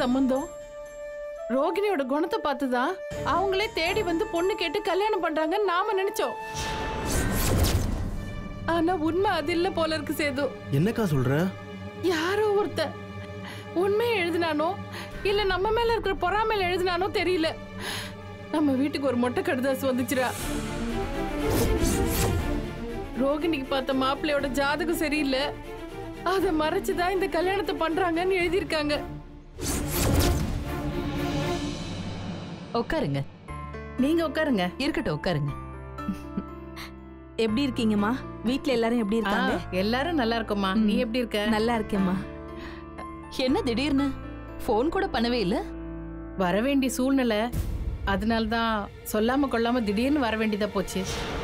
சம்பந்தம் ரோகிணியோட குணத்தை பார்த்துதான் அவங்களே தேடி வந்து பொண்ணு கேட்டு கல்யாணம் பண்றாங்கன்னு நாம நினைச்சோம் ஆனா உண்மை அது இல்ல போல இருக்கு சேது என்னக்கா சொல்ற யாரோ ஒருத்த உண்மையை எழுதினானோ இல்ல நம்ம மேல இருக்கிற பொறாமையில எழுதினானோ தெரியல நம்ம வீட்டுக்கு ஒரு மொட்டை கடுதாசு வந்துச்சுடா ரோகிணிக்கு பார்த்த மாப்பிள்ளையோட ஜாதகம் சரியில்லை அதை மறைச்சுதான் இந்த கல்யாணத்தை பண்றாங்கன்னு எழுதியிருக்காங்க உட்காருங்க நீங்க உட்காருங்க இருக்கட்டும் உட்காருங்க எப்படி இருக்கீங்கம்மா வீட்ல எல்லாரும் எப்படி இருக்காங்க ஆ, எல்லாரும் நல்லா இருக்கோம்மா நீ எப்படி இருக்க நல்லா இருக்கேம்மா என்ன திடீர்னு ஃபோன் கூட பண்ணவே இல்ல வர வேண்டிய சூழ்நிலை அதனால தான் சொல்லாம கொள்ளாம திடீர்னு வர வேண்டியதா போச்சு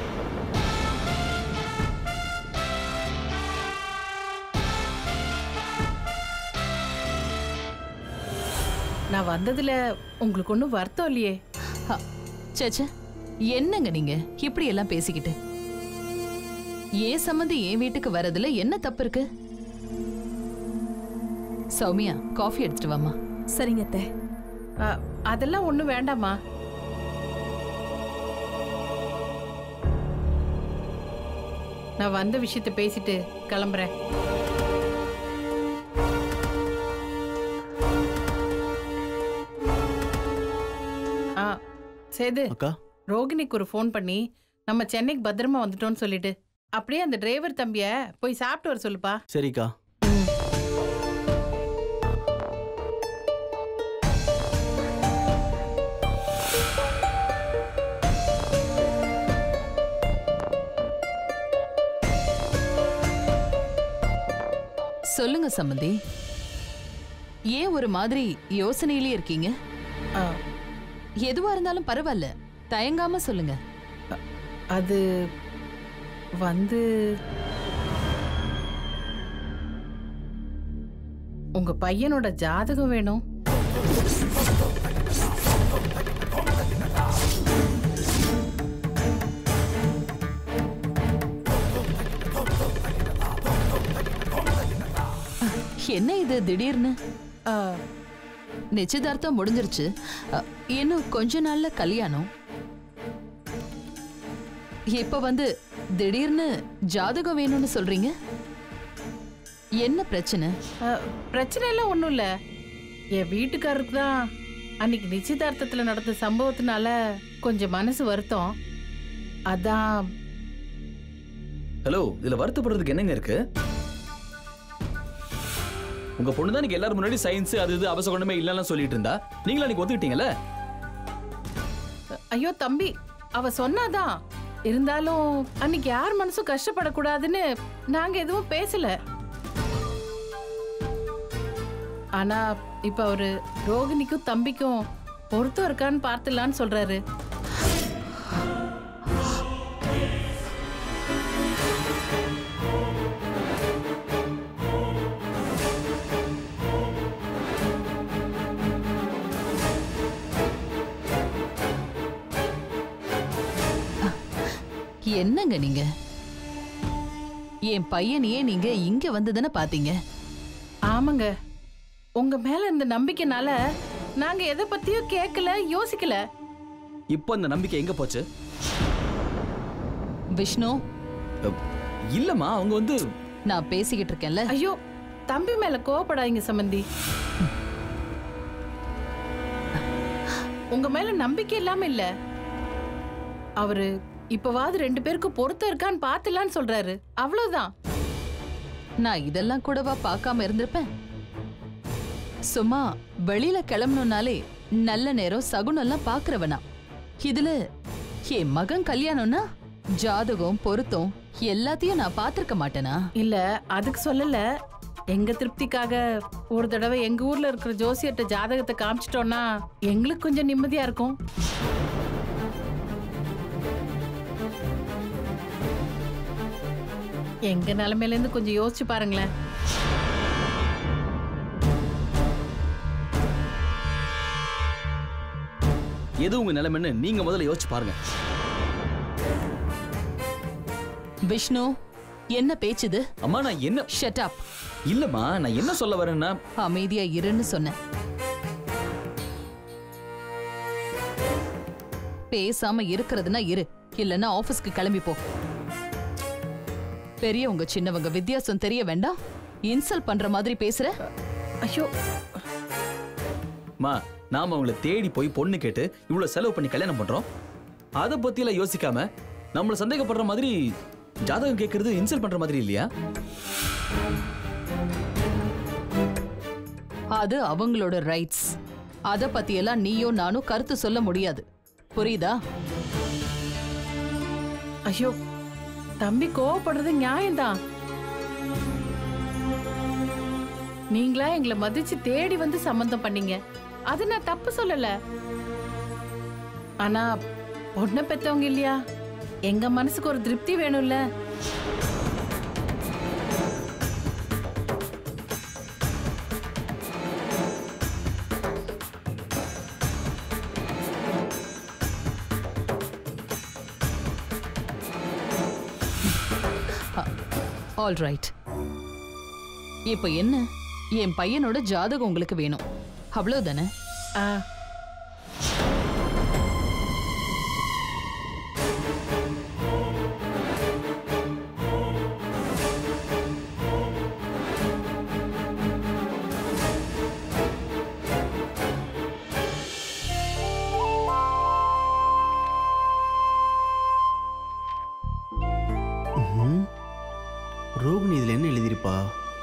நான் வந்ததுல உங்களுக்கு ஒன்றும் வருத்தம் இல்லையே சேச்சே என்னங்க நீங்க இப்படி எல்லாம் பேசிக்கிட்டு ஏன் சம்மந்தி என் வீட்டுக்கு வரதுல என்ன தப்பு இருக்கு சௌமியா காஃபி எடுத்துட்டு வாமா சரிங்க அத்தை ஆ, அதெல்லாம் ஒன்றும் வேண்டாம்மா நான் வந்த விஷயத்த பேசிட்டு கிளம்புறேன் ஆ சேது அக்கா ரோகிணிக்கு ஒரு ஃபோன் பண்ணி நம்ம சென்னைக்கு பத்திரமா வந்துட்டோம்னு சொல்லிட்டு அப்படியே அந்த டிரைவர் தம்பிய போய் சாப்பிட்டு வர சொல்லுப்பா சரிக்கா சொல்லுங்க சம்மந்தி ஏன் ஒரு மாதிரி யோசனையிலே இருக்கீங்க ஆ, எதுவா இருந்தாலும் பரவாயில்ல தயங்காம சொல்லுங்க அது வந்து உங்க பையனோட ஜாதகம் வேணும் என்ன இது திடீர்னு ஆ, நிச்சயதார்த்தம் முடிஞ்சிருச்சு அ, இன்னும் கொஞ்ச நாள்ல கல்யாணம் இப்ப வந்து திடீர்னு ஜாதகம் வேணும்னு சொல்றீங்க என்ன பிரச்சனை ஆ, பிரச்சனை எல்லாம் ஒன்றும் இல்லை என் வீட்டுக்காரருக்கு தான் அன்னைக்கு நிச்சயதார்த்தத்தில் நடந்த சம்பவத்தினால கொஞ்சம் மனசு வருத்தம் அதான் ஹலோ இதுல வருத்தப்படுறதுக்கு என்னங்க இருக்கு உங்க பொண்ணு தான் எல்லாரும் முன்னாடி சயின்ஸ் அது இது அவசகுணமே இல்லைன்னு சொல்லிட்டு இருந்தா நீங்களும் அன்னைக்கு ஒத்துக்கிட்டீங்கல்ல ஐயோ தம்பி அவ சொன்னாதான் இருந்தாலும் அன்னைக்கு யார் மனசும் கஷ்டப்படக்கூடாதுன்னு நாங்க எதுவும் பேசல ஆனா இப்ப அவரு ரோகிணிக்கும் தம்பிக்கும் பொருத்தம் இருக்கான்னு பார்த்துலான்னு சொல்றாரு என்னங்க நீங்க என் பையனையே நீங்க இங்க வந்துதானே பாத்தீங்க ஆமாங்க உங்க மேல இந்த நம்பிக்கைனால நாங்க எதை பத்தியும் கேட்கல யோசிக்கல இப்போ அந்த நம்பிக்கை எங்க போச்சு விஷ்ணு அப், இல்லம்மா அவங்க வந்து நான் பேசிக்கிட்டு இருக்கேன்ல ஐயோ தம்பி மேல கோவப்படாதீங்க சம்பந்தி உங்க மேல நம்பிக்கை இல்லாம இல்ல அவரு இப்பவாவது ரெண்டு பேருக்கும் பொருத்தம் இருக்கான்னு பாத்துலான்னு சொல்றாரு அவ்வளவுதான் நான் இதெல்லாம் கூடவா பார்க்காம இருந்திருப்பேன் சும்மா வெளியில கிளம்பணும்னாலே நல்ல நேரம் சகுனம் எல்லாம் பாக்குறவனா இதுல என் மகன் கல்யாணம்னா ஜாதகம் பொருத்தம் எல்லாத்தையும் நான் பார்த்திருக்க மாட்டேனா இல்ல அதுக்கு சொல்லல எங்க திருப்திக்காக ஒரு தடவை எங்க ஊர்ல இருக்கிற ஜோசியர்ட்ட ஜாதகத்தை காமிச்சிட்டோம்னா எங்களுக்கு கொஞ்சம் நிம்மதியா இருக்கும் எங்க நிலைமையில இருந்து கொஞ்சம் யோசிச்சு பாருங்களேன் எது உங்க நிலைமைன்னு நீங்க முதல்ல யோசிச்சு பாருங்க விஷ்ணு என்ன பேச்சுது அம்மா நான் என்ன ஷட் அப் இல்லம்மா நான் என்ன சொல்ல வரேன்னா அமைதியா இருன்னு சொன்னேன் பேசாம இருக்கிறதுனா இரு இல்லன்னா ஆபீஸ்க்கு கிளம்பி போ பெரியவங்க சின்னவங்க வித்தியாசம் தெரிய வேண்டாம் இன்சல்ட் பண்ற மாதிரி பேசுற ஐயோ மா நாம அவங்கள தேடி போய் பொண்ணு கேட்டு இவ்வளவு செலவு பண்ணி கல்யாணம் பண்றோம் அதை பத்தியெல்லாம் யோசிக்காம நம்மள சந்தேகப்படுற மாதிரி ஜாதகம் கேட்கறது இன்சல்ட் பண்ற மாதிரி இல்லையா அது அவங்களோட ரைட்ஸ் அத பத்தியெல்லாம் நீயோ நானும் கருத்து சொல்ல முடியாது புரியுதா ஐயோ தம்பி கோவப்படுறது நியாயம்தான் நீங்களா எங்களை மதிச்சு தேடி வந்து சம்மந்தம் பண்ணீங்க அது நான் தப்பு சொல்லல ஆனா பொண்ணை பெத்தவங்க இல்லையா எங்க மனசுக்கு ஒரு திருப்தி வேணும்ல ஆல் ரைட் இப்போ என்ன என் பையனோட ஜாதகம் உங்களுக்கு வேணும் அவ்வளவுதானே ஆ ம்ஹும். ரோகிணி இதில் என்ன எழுதியிருப்பா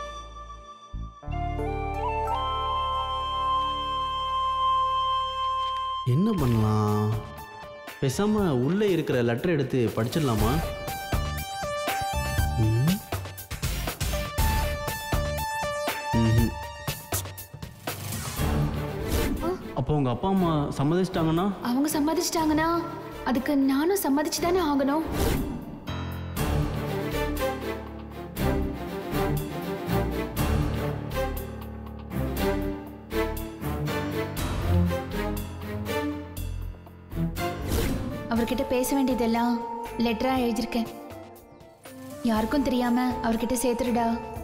என்ன பண்ணலாம் பேசாம உள்ளே இருக்கிற லெட்டர் எடுத்து படிச்சிடலாமா ம். ம்ஹும். அப்போ உங்க அப்பா அம்மா சம்மதிச்சிட்டாங்கன்னா அவங்க சம்மதிச்சிட்டாங்கன்னா அதுக்கு நானும் சம்மதிச்சு தானே ஆகணும் அவர்கிட்ட பேச வேண்டியதெல்லாம் லெட்டரா எழுதியிருக்கேன் யாருக்கும் தெரியாம அவர்கிட்ட சேர்த்துடுடா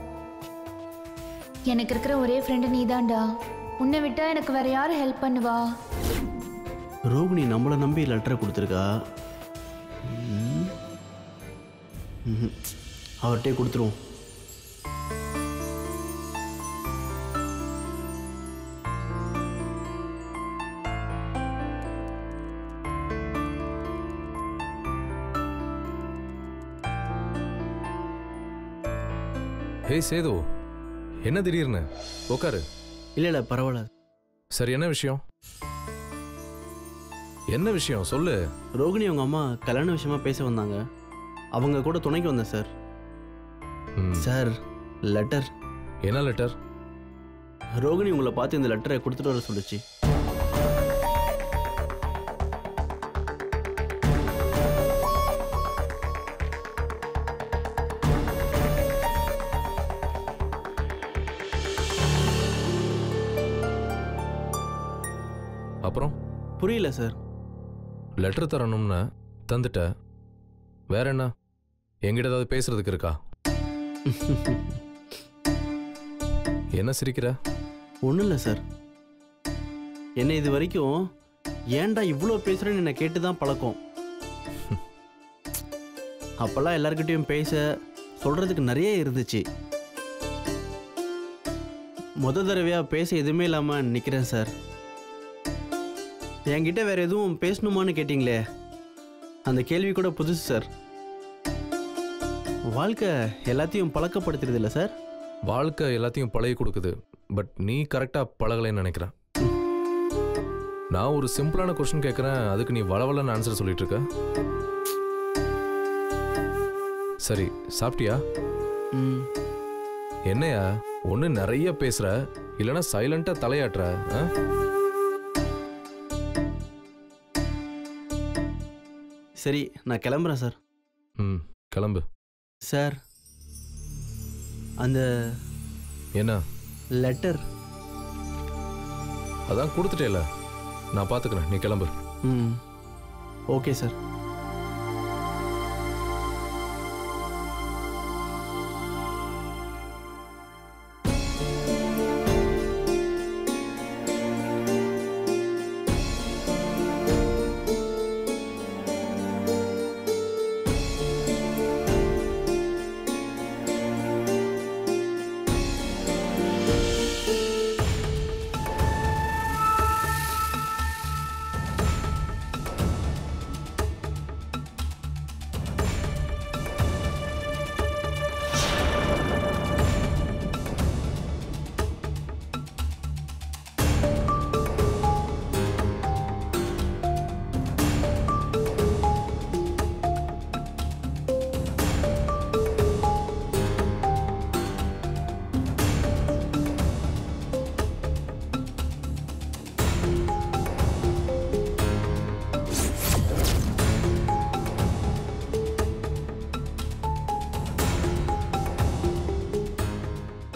எனக்கு இருக்கிற ஒரே ஃப்ரெண்டு நீதான்டா உன்னை விட்டா எனக்கு வேற யாரு ஹெல்ப் பண்ணுவா ரோகிணி நம்மளை நம்பி லெட்டரை கொடுத்துருக்கா ம். ம்ஹும். அவர்கிட்டே கொடுத்துருவோம் ஹே சேது என்ன திடீர்னு உட்காரு இல்லை இல்லை பரவாயில்ல சரி என்ன விஷயம் என்ன விஷயம் சொல்லு ரோகிணி அவங்க அம்மா கல்யாண விஷயமா பேச வந்தாங்க அவங்க கூட துணைக்கு வந்தேன் சார் ம், சார் லெட்டர் என்ன லெட்டர் ரோகிணி உங்களை பார்த்து இந்த லெட்டரை கொடுத்துட்டு வர சொல்லுச்சு அப்புறம் புரியல சார் லெட்டர் தரணும்னு தந்துட்ட வேற என்ன என்கிட்ட ஏதாவது பேசுறதுக்கு இருக்கா என்ன சிரிக்கிற ஒன்றும் இல்லை சார் என்னை இது வரைக்கும் ஏன்டா இவ்வளோ பேசுகிறேன்னு என்னை கேட்டு தான் பழக்கம் அப்போல்லாம் எல்லாருக்கிட்டையும் பேச சொல்கிறதுக்கு நிறைய இருந்துச்சு முத தடவையாக பேச எதுவுமே இல்லாமல் நிற்கிறேன் சார் என்கிட்ட வேற எதுவும் பேசணுமான்னு கேட்டிங்களே அந்த கேள்வி கூட புதுசு சார் வாழ்க்கை எல்லாத்தையும் பழக்கப்படுத்துறது இல்லை சார் வாழ்க்கை எல்லாத்தையும் பழகி கொடுக்குது பட் நீ கரெக்டா பழகலைன்னு நினைக்கிறேன் நான் ஒரு சிம்பிளான கொஸ்டின் கேட்குறேன் அதுக்கு நீ வளவலன்னு ஆன்சர் சொல்லிட்டு இருக்க சரி சாப்பிட்டியா ம் என்னையா ஒன்று நிறைய பேசுற இல்லைன்னா சைலண்டா தலையாட்டுற ஆ? சரி நான் கிளம்புறேன் சார் ம் கிளம்பு சார் அந்த என்ன லெட்டர் அதான் கொடுத்துட்டேல நான் பார்த்துக்கிறேன் நீ கிளம்பு ம் ஓகே சார்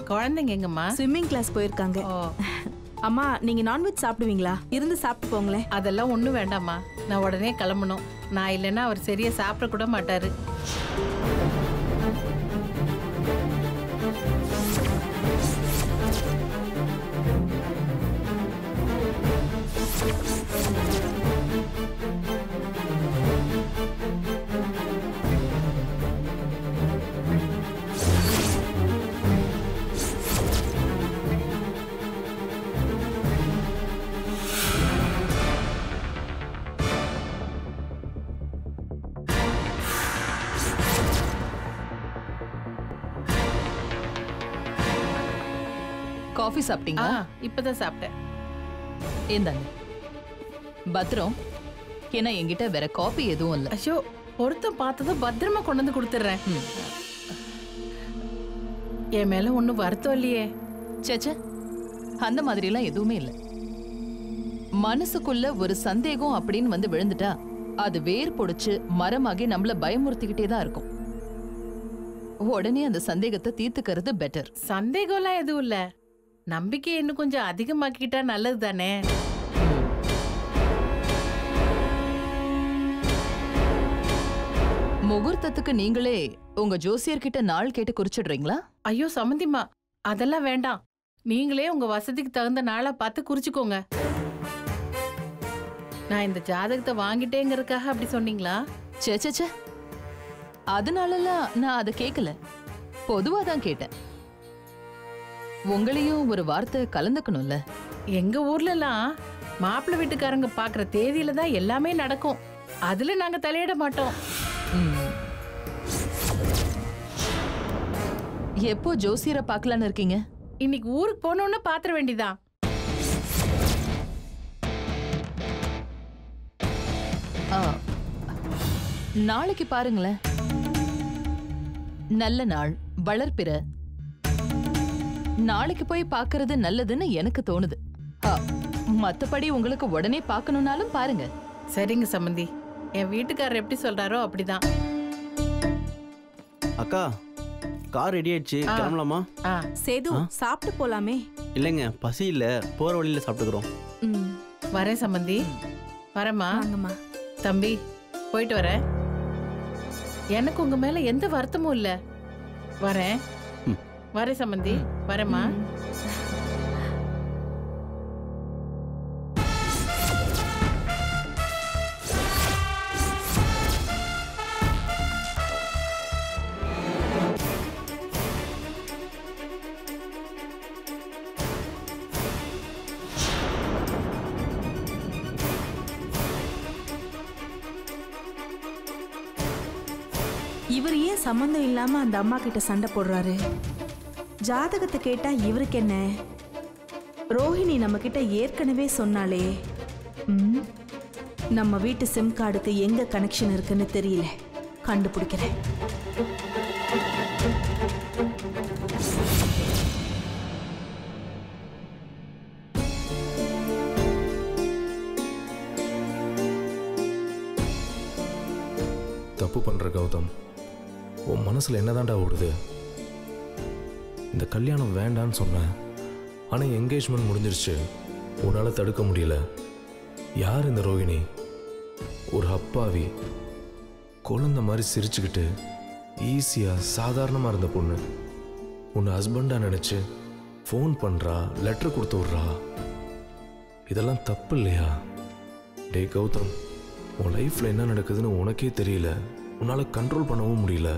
குழந்தைங்க எங்கம்மா ஸ்விம்மிங் கிளாஸ் போயிருக்காங்க ஓ அம்மா நீங்க நான்வெஜ் சாப்பிடுவீங்களா இருந்து சாப்பிட்டு போங்களேன் அதெல்லாம் ஒன்றும் வேண்டாம்மா நான் உடனே கிளம்பணும் நான் இல்லைன்னா அவர் சரியா சாப்பிட கூட மாட்டாரு காஃபி ஆ சாப்பிட்டீங்களா இப்பதான் சாப்பிட்டேன் இந்தாங்க பத்ரம் ஏன்னா என்கிட்ட வேற காபி எதுவும் இல்ல ஐயோ பொருத்தம் பார்த்ததும் பத்திரமா கொண்டு வந்து கொடுத்துட்றேன் ம். என் மேல ஒன்றும் வருத்தம் இல்லையே சேச்சே அந்த மாதிரிலாம் எதுவுமே இல்ல மனசுக்குள்ள ஒரு சந்தேகம் அப்படின்னு வந்து விழுந்துட்டா அது வேர் பொடிச்சு மரமாகி நம்மள பயமுறுத்திக்கிட்டே தான் இருக்கும் உடனே அந்த சந்தேகத்தை தீர்த்துக்கிறது பெட்டர் சந்தேகம்லாம் எதுவும் இல்ல நம்பிக்கை இன்னும் கொஞ்சம் அதிகமாக்கிட்டா நல்லது தானே முகூர்த்தத்துக்கு நீங்களே உங்க ஜோசியர்கிட்ட நாள் கேட்டு குறிச்சிடுறீங்களா ஐயோ சம்மந்திம்மா அதெல்லாம் வேண்டாம் நீங்களே உங்க வசதிக்கு தகுந்த நாளா பார்த்து குறிச்சுக்கோங்க நான் இந்த ஜாதகத்தை வாங்கிட்டேங்கிறதுக்காக அப்படி சொன்னீங்களா ச்சே ச்சே, ச்சே அதனாலலாம் நான் அதை கேட்கல பொதுவா தான் கேட்டேன் உங்களையும் ஒரு வார்த்தை கலந்துக்கணும்ல எங்க ஊர்லலாம் மாப்பிள்ளை வீட்டுக்காரங்க பாக்குற தேதியில தான் எல்லாமே நடக்கும் அதுல நாங்க தலையிட மாட்டோம் ம். எப்போ ஜோசியரை பார்க்கலான்னு இருக்கீங்க இன்னைக்கு ஊருக்கு போனோன்னு பாத்திர வேண்டிதான் ஆ, நாளைக்கு பாருங்களேன் நல்ல நாள் வளர்ப்பிற நாளைக்கு போய் பார்க்கறது நல்லதுன்னு எனக்கு தோணுது ஆ, மத்தபடி உங்களுக்கு உடனே பார்க்கணும்னாலும் பாருங்க சரிங்க சம்மந்தி என் வீட்டுக்காரர் எப்படி சொல்றாரோ அப்படிதான் அக்கா கார் ரெடி ஆயிடுச்சு ஆ. கிளம்பலாமா ஆ சேது ஆ? சாப்பிட்டு போலாமே இல்லைங்க பசி இல்லை போகிற வழியில் சாப்பிட்டுக்கிறோம் ம் வரேன் சம்மந்தி வரேம்மா வாங்கம்மா தம்பி போயிட்டு வரேன் எனக்கு உங்க மேல எந்த வருத்தமும் இல்ல வரேன் ம். வரேன் சம்மந்தி வரேம்மா ம். இவர் ஏன் சம்மந்தம் இல்லாம அந்த அம்மா கிட்ட சண்டை போடுறாரு ஜாதகத்தை கேட்டா இவருக்கு என்ன ரோஹிணி நம்ம கிட்ட ஏற்கனவே சொன்னாலே ம், நம்ம வீட்டு சிம் கார்டுக்கு எங்க கனெக்ஷன் இருக்குன்னு தெரியல கண்டுபிடிக்கிறேன் தப்பு பண்ற கௌதம் உன் மனசுல என்னதான்டா ஓடுது இந்த கல்யாணம் வேண்டான்னு சொன்னேன் ஆனா என்கேஜ்மெண்ட் முடிஞ்சிருச்சு உன்னால தடுக்க முடியல யார் இந்த ரோகிணி ஒரு அப்பாவி குழந்தை மாதிரி சிரிச்சுக்கிட்டு ஈஸியா சாதாரணமா இருந்த பொண்ணு உன்னை ஹஸ்பண்டா நினைச்சு ஃபோன் பண்றா லெட்டர் கொடுத்து விட்றா இதெல்லாம் தப்பு இல்லையா டேய் கௌதம் உன் லைஃப்ல என்ன நடக்குதுன்னு உனக்கே தெரியல உன்னால கண்ட்ரோல் பண்ணவும் முடியல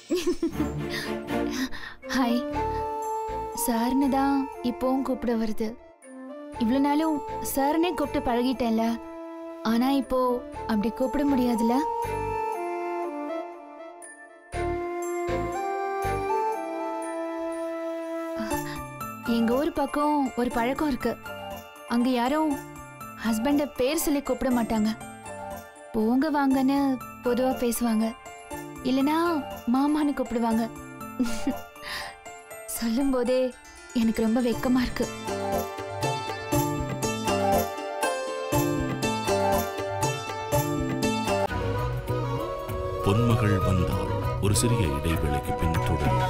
ஹாய் சார்னு தான் இப்போவும் கூப்பிட வருது இவ்வளோ நாளும் சார்னே கூப்பிட்டு பழகிட்டேன்ல ஆனா இப்போ அப்படி கூப்பிட முடியாதுல்ல எங்க ஊர் பக்கம் ஒரு பழக்கம் இருக்கு அங்க யாரும் ஹஸ்பண்ட பேர் சொல்லி கூப்பிட மாட்டாங்க போங்க வாங்கன்னு பொதுவா பேசுவாங்க இல்லனா மாமான்னு கூப்பிடுவாங்க சொல்லும் போதே எனக்கு ரொம்ப வெக்கமா இருக்கு பொன்மகள் வந்தாள் ஒரு சிறிய இடைவேளைக்கு பின் தொடரும்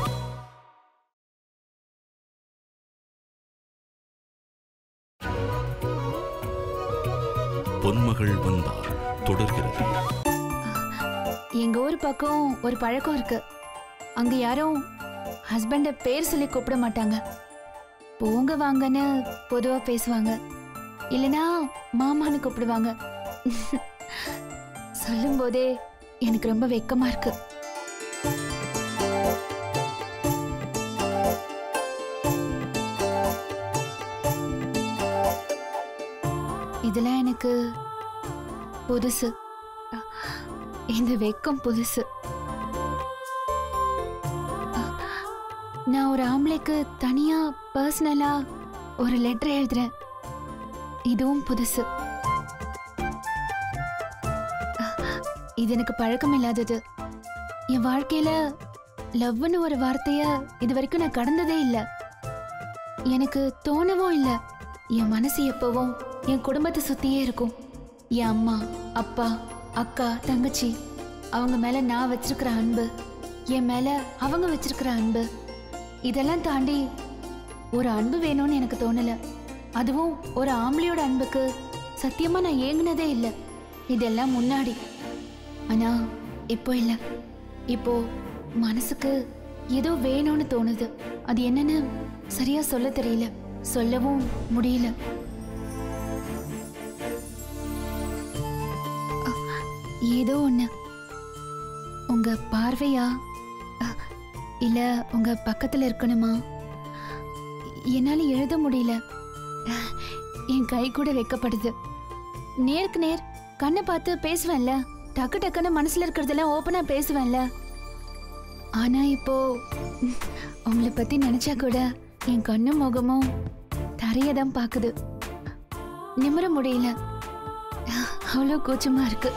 பொன்மகள் வந்தாள் தொடர்கிறது எங்க ஊர் பக்கம் ஒரு பழக்கம் இருக்கு அங்க யாரும் ஹஸ்பண்ட பேர் சொல்லி கூப்பிட மாட்டாங்க போங்க வாங்கன்னு பொதுவா பேசுவாங்க இல்லனா மாமான்னு கூப்பிடுவாங்க சொல்லும் போதே எனக்கு ரொம்ப வெக்கமா இருக்கு இதெல்லாம் எனக்கு புதுசு இந்த வெக்கம் புதுசு நான் ஒரு ஆம்பளைக்கு தனியா பர்சனலா ஒரு லெட்டர் எழுதுறேன் இதுவும் புதுசு இது எனக்கு பழக்கம் இல்லாதது என் வாழ்க்கையில லவ்னு ஒரு வார்த்தைய இது வரைக்கும் நான் கடந்ததே இல்லை எனக்கு தோணவும் இல்லை என் மனசு எப்பவும் என் குடும்பத்தை சுத்தியே இருக்கும் என் அம்மா அப்பா அக்கா தங்கச்சி அவங்க மேல நான் வச்சிருக்கிற அன்பு என் மேல அவங்க வச்சிருக்கிற அன்பு இதெல்லாம் தாண்டி ஒரு அன்பு வேணும்னு எனக்கு தோணல அதுவும் ஒரு ஆம்பளையோட அன்புக்கு சத்தியமா நான் ஏங்கினதே இல்லை இதெல்லாம் முன்னாடி ஆனா இப்போ இல்ல இப்போ மனசுக்கு ஏதோ வேணும்னு தோணுது அது என்னன்னு சரியா சொல்ல தெரியல சொல்லவும் முடியல அ, ஏதோ ஒண்ணு உங்க பார்வையா அ, இல்ல உங்க பக்கத்துல இருக்கணுமா என்னால எழுத முடியல என் கை கூட வைக்கப்படுது நேருக்கு நேர் கண்ணை பார்த்து பேசுவேன்ல டக்கு டக்குன்னு மனசுல இருக்கிறதெல்லாம் ஓப்பனா பேசுவேன்ல ஆனா இப்போ உங்களை பத்தி நினைச்சா கூட என் கண்ணும் முகமும் தரைய தான் பாக்குது நிமிர முடியல அவ்வளோ கூச்சமா இருக்கு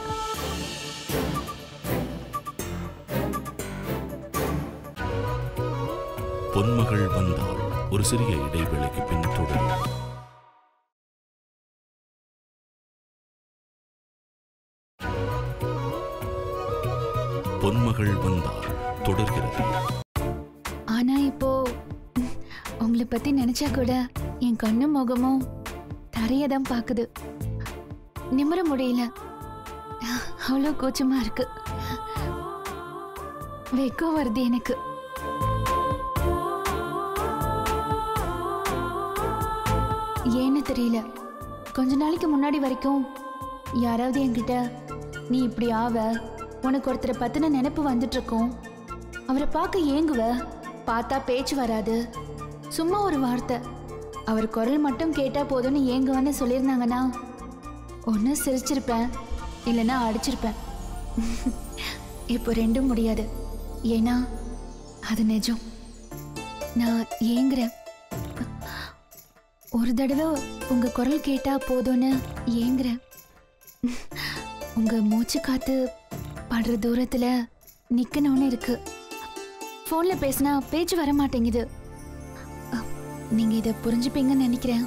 பொன்மகள் வந்தாள் ஒரு சிறிய இடைவேளைக்கு பின் தொடரும் பொன்மகள் வந்தாள் தொடர்கிறது ஆனா இப்போ உங்களை பத்தி நினைச்சா கூட என் கண்ணும் முகமும் தரைய தான் பாக்குது நிமிர முடியல அவ்வளோ கூச்சமா இருக்கு வெக்கம் வருது எனக்கு ஏன்னு தெரியல கொஞ்ச நாளைக்கு முன்னாடி வரைக்கும் யாராவது என்கிட்ட நீ இப்படி ஆவ உனக்கு ஒருத்தரை பத்தின நினைப்பு வந்துட்டு இருக்கும் அவரை பார்க்க ஏங்குவ பார்த்தா பேச்சு வராது சும்மா ஒரு வார்த்தை அவர் குரல் மட்டும் கேட்டா போதும்னு ஏங்குவேன்னு சொல்லியிருந்தாங்கன்னா ஒன்று சிரிச்சிருப்பேன் இல்லைன்னா அடிச்சிருப்பேன் இப்போ ரெண்டும் முடியாது ஏன்னா அது நிஜம் நான் ஏங்குறேன் ஒரு தடவை உங்க குரல் கேட்டா போதும்னு ஏங்குறேன் உங்க மூச்சு காத்து படுற தூரத்துல நிக்கணும்னு இருக்கு ஃபோன்ல பேசினா பேச்சு வர மாட்டேங்குது அ, நீங்க இதை புரிஞ்சுப்பீங்கன்னு நினைக்கிறேன்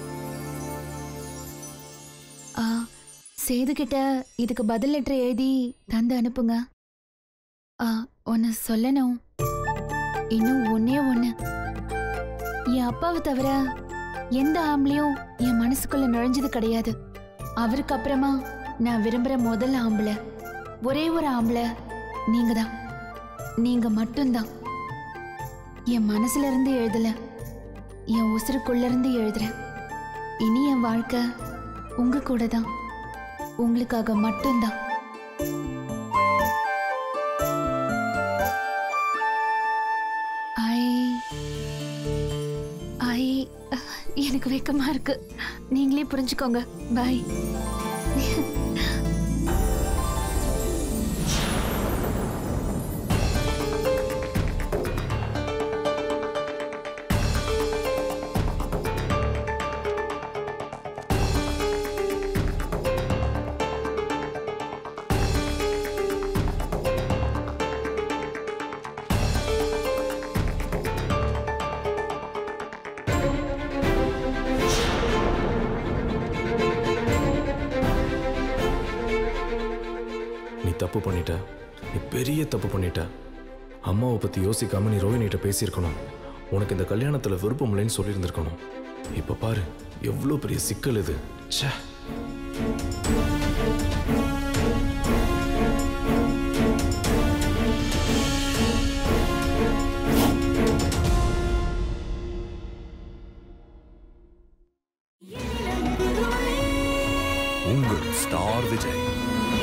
ஆ, சேது கிட்ட இதுக்கு பதில் லெட்டர் எழுதி தந்து அனுப்புங்க ஆ ஒன்று சொல்லணும் இன்னும் ஒன்னே ஒன்று என் அப்பாவை தவிர எந்த ஆம்பளையும் என் மனசுக்குள்ள நுழைஞ்சது கிடையாது அவருக்கு அப்புறமா நான் விரும்புற முதல் ஆம்பளை ஒரே ஒரு ஆம்பளை நீங்க தான் நீங்க மட்டும்தான் என் மனசுல இருந்து எழுதல என் உசுருக்குள்ள இருந்து எழுதுறேன் இனி என் வாழ்க்கை உங்க கூட தான் உங்களுக்காக மட்டும்தான் எனக்கு வெக்கமா இருக்கு நீங்களே புரிஞ்சுக்கோங்க பாய் நீ தப்பு பண்ணிட்ட நீ பெரிய தப்பு பண்ணிட்ட அம்மாவை பத்தி யோசிக்காம நீ ரோஹினிகிட்ட பேசியிருக்கணும் உனக்கு இந்த கல்யாணத்துல விருப்பம் இல்லைன்னு சொல்லியிருந்திருக்கணும் இப்ப பாரு எவ்வளோ பெரிய சிக்கல் இது ச்சே உங்கள் ஸ்டார் விஜய்